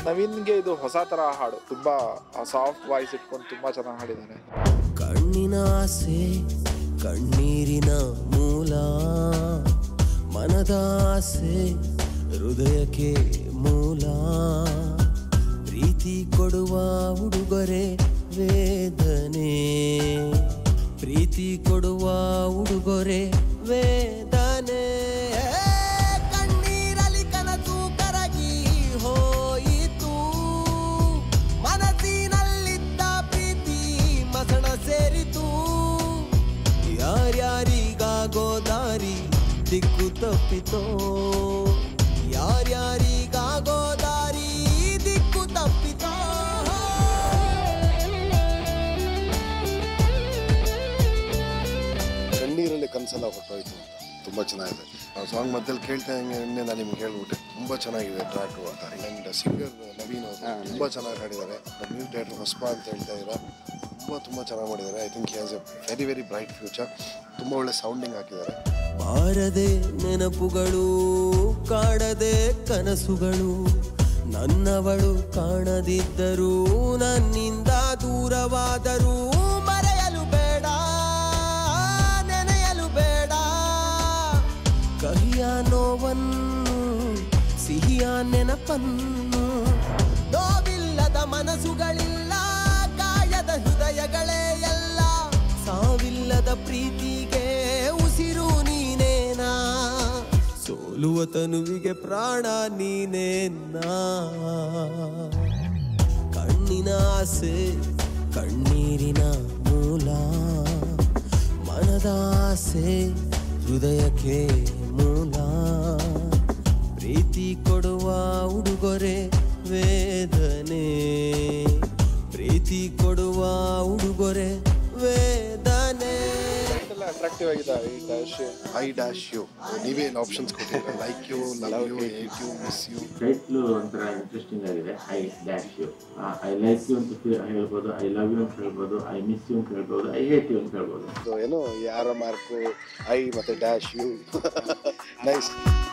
ನವೀನ್ಗೆ ಇದು ಹೊಸ ತರ ಹಾಡು ತುಂಬಾ ಸಾಫ್ಟ್ ವಾಯ್ಸ್ ಇಟ್ಕೊಂಡು ತುಂಬಾ ಚೆನ್ನಾಗಿ ಹಾಡಿದ್ದಾರೆ ಕಣ್ಣಿನ ಆಸೆ ಕಣ್ಣೀರಿನ ಮೂಲ ಮನದ ಆಸೆ ಹೃದಯಕ್ಕೆ ಮೂಲ ಪ್ರೀತಿ ಕೊಡುವ ಉಡುಗೊರೆ ವೇದನೆ ಪ್ರೀತಿ ಕೊಡುವ ಉಡುಗೊರೆ ವೇದನೆ ಕಣ್ಣೀರಲಿ ಕನಸು ಕರಗಿ ಹೋಯಿತು ಮನಸ್ಸಿನಲ್ಲಿದ್ದ ಪ್ರೀತಿ ಮಸಣ ಸೇರಿತು ಯಾರ್ಯಾರಿಗಾಗೋ ದಾರಿ ದಿಕ್ಕು ತಪ್ಪಿತೋ ಯಾರ್ಯಾರಿಗಾಗೋ ದಾರಿ ದಿಕ್ಕು ತಪ್ಪಿತೋ ಕಣ್ಣೀರಲ್ಲಿ ಕನಸೆಲ್ಲ ಹೊಟ್ಟೋಯ್ತು ಅಂತ ತುಂಬ ಚೆನ್ನಾಗಿದೆ ಆ ಸಾಂಗ್ ಮಧ್ಯದಲ್ಲಿ ಕೇಳ್ತಾ ಹಂಗೆ ನಿನ್ನೆ ನಾನು ನಿಮ್ಗೆ ಹೇಳ್ಬಿಟ್ಟೆ ತುಂಬ ಚೆನ್ನಾಗಿದೆ ಟ್ರ್ಯಾಕು ಅಂತ ಆ್ಯಂಡ್ ಸಿಂಗರ್ ನವೀನ್ ಅವರು ತುಂಬ ಚೆನ್ನಾಗಿ ಹಾಡಿದ್ದಾರೆ ನ್ಯೂ ಡೈರೆಕ್ಟರ್ ಹೊಸಪ ಅಂತ ಹೇಳ್ತಾ ಇದ್ದಾರೆ ತುಂಬ ತುಂಬ ಚೆನ್ನಾಗಿ ಮಾಡಿದ್ದಾರೆ I think has a very very bright future ತುಂಬ ಒಳ್ಳೆ ಸೌಂಡಿಂಗ್ ಹಾಕಿದ್ದಾರೆ ಬಾರದೆ ನೆನಪುಗಳು ಕಾಡದೆ ಕನಸುಗಳು ನನ್ನವಳು ಕಾಣದಿದ್ದರೂ ನನ್ನಿಂದ ದೂರವಾದರೂ ಮರೆಯಲು ಬೇಡ ನೆನೆಯಲು ಬೇಡ ಕಹಿಯ ನೋವನ್ನು ಸಿಹಿಯ ನೆನಪನ್ನು ನೋವಿಲ್ಲದ ಮನಸ್ಸುಗಳಿಲ್ಲ ಗಾಯದ ಹೃದಯಗಳೇ ಎಲ್ಲ ಸಾವಿಲ್ಲದ ಪ್ರೀತಿಗೆ ಉಸಿರು ನೀನೇನಾ ಸೋಲುವ ತನುವಿಗೆ ಪ್ರಾಣ ನೀನೇನಾ ಕಣ್ಣಿನ ಆಸೆ ಕಣ್ಣೀರಿನ ಮೂಲ ಮನದ ಆಸೆ ಹೃದಯಕ್ಕೆ ಮೂಲ ಪ್ರೀತಿ ಕೊಡುವ ಉಡುಗೊರೆ ವೇದನೆ ಪ್ರೀತಿ ಕೊಡುವ ಉಡುಗೊರೆ ವೇದನೆ ಅಟ್ರಾಕ್ಟಿವ್ ಆಗಿದೆ ಈ ಡ್ಯಾಶ್ ಐ ಡ್ಯಾಶ್ ಯು ನೀವೇ ಆಪ್ಷನ್ಸ್ ಕೊಟ್ಟಿದ್ದೀರ like you love you hate you miss you title ಒಂಥರ ಇಂಟ್ರೆಸ್ಟಿಂಗ್ ಆಗಿದೆ I dash you I like you ಅಂತ ಫೀ- ಹೇಳ್ಬೋದು ಐ ಲವ್ ಯು ಅಂತ ಹೇಳ್ಬೋದು ಐ ಮಿಸ್ ಯು ಅಂತ ಹೇಳ್ಬೋದು ಐ ಹೇಟ್ ಯು ಅಂತ ಹೇಳ್ಬೋದು So, ಏನು ಯಾರ ಮಾರ್ಕು ಐ ಮತ್ತೆ ಡ್ಯಾಶ್ ಯು ನೈಸ್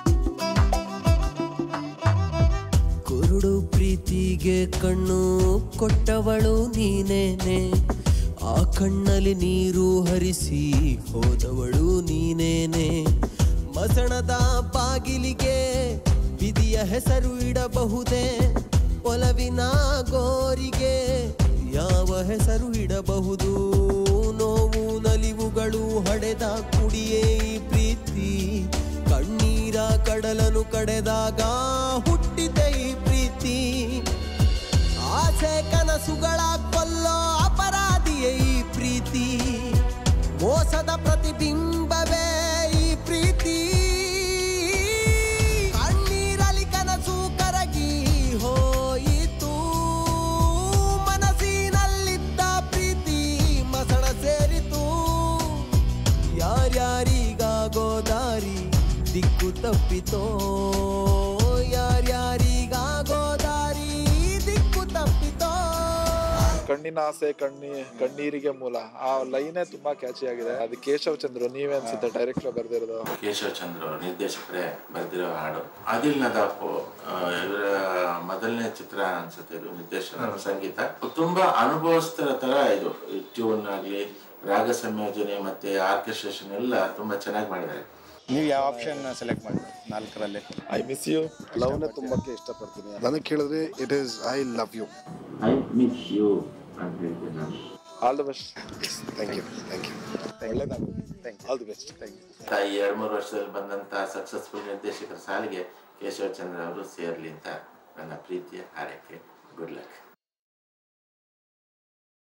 ಕುರುಡು ಪ್ರೀತಿಗೆ ಕಣ್ಣು ಕೊಟ್ಟವಳು ನೀನೇನೆ ಆ ಕಣ್ಣಲ್ಲಿ ನೀರು ಹರಿಸಿ ಹೋದವಳು ನೀನೇನೆ ಮಸಣದ ಬಾಗಿಲಿಗೆ ವಿಧಿಯ ಹೆಸರು ಇಡಬಹುದೇ ಒಲವಿನ ಗೋರಿಗೆ ಯಾವ ಹೆಸರು ಇಡಬಹುದು ನೋವು ನಲಿವುಗಳು ಹಡೆದ ಕುಡಿಯೇ ಈ ಪ್ರೀತಿ ಕಣ್ಣೀರ ಕಡಲನು ಕಡೆದಾಗ ಹುಟ್ಟಿದೆ ಈ ಪ್ರೀತಿ ಆಸೆ ಕನಸುಗಳ ಕೊಲ್ಲೋ ಅಪರಾಧಿಯೇ ಈ ಪ್ರೀತಿ ಮೋಸದ ಪ್ರತಿಬಿಂಬವೇ ಈ ಪ್ರೀತಿ ಕಣ್ಣೀರಲಿ ಕನಸು ಕರಗಿ ಹೋಯಿತು ಮನಸ್ಸಿನಲ್ಲಿದ್ದ ಪ್ರೀತಿ ಮಸಣ ಸೇರಿತು ಯಾರ್ಯಾರಿಗಾಗೋ ದಾರಿ ದಿಕ್ಕು ತಪ್ಪಿತೋ ಯಾರ್ಯಾರಿಗಾಗೋ ದಾರಿ ದಿಕ್ಕು ತಪ್ಪಿತೋ ಕಣ್ಣಿನ ಆಸೆ ಕಣ್ಣಿ ಕಣ್ಣೀರಿಗೆ ಮೂಲ ಆ ಲೈನೇ ತುಂಬಾ ಕ್ಯಾಚಿ ಆಗಿದೆ ಅದು ಕೇಶವ್ ಚಂದ್ರು ನೀವೇ ಅನ್ಸುತ್ತೆ ಡೈರೆಕ್ಟರ್ ಬರ್ದಿರೋದು ಕೇಶವ್ ಚಂದ್ರ ಅವರು ನಿರ್ದೇಶಕರೇ ಬರೆದಿರೋ ಹಾಡು ಆದಿಲ್ ನದಾಫ್ ಇವರ ಮೊದಲನೇ ಚಿತ್ರ ಅನ್ಸುತ್ತೆ ಇದು ನಿರ್ದೇಶನ ಸಂಗೀತ ತುಂಬಾ ಅನುಭವಿಸ್ತಿರ ತರ ಇದು ಟ್ಯೂನ್ ಆಗ್ಲಿ ರಾಗ ಸಂಯೋಜನೆ ಮತ್ತೆ ಆರ್ಕೆಸ್ಟ್ರೇಷನ್ ಎಲ್ಲ ತುಂಬಾ ಚೆನ್ನಾಗಿ ಮಾಡಿದ್ದಾರೆ ನೀವು ಯಾವ ಆಪ್ಷನ್ ಸೆಲೆಕ್ಟ್ ಮಾಡಿ ನಾಲ್ಕರಲ್ಲಿ ಐ ಮಿಸ್ ಯು ಲವ್ನ ತುಂಬಕ್ಕೆ ಇಷ್ಟಪಡ್ತೀನಿ ನನಗೆ ಕೇಳಿದ್ರೆ it is I love you I miss you ಅಂತ ಹೇಳ್ತೀನಿ ನಾನು all the best thank you thank you ಒಳ್ಳೇದಾಗುತ್ತೆ thank you all the best thank you ಈ ಎರಡು ಮೂರು ವರ್ಷದಲ್ಲಿ ಬಂದಂತ ಸಕ್ಸಸ್ಫುಲ್ ನಿರ್ದೇಶಕರ ಸಾಲಿಗೆ ಕೇಶವ ಚಂದ್ರ ಅವರು ಸೇರ್ಲಿ ಅಂತ ನನ್ನ ಪ್ರೀತಿಯ ಹಾರೈಕೆ ಗುಡ್ ಲಕ್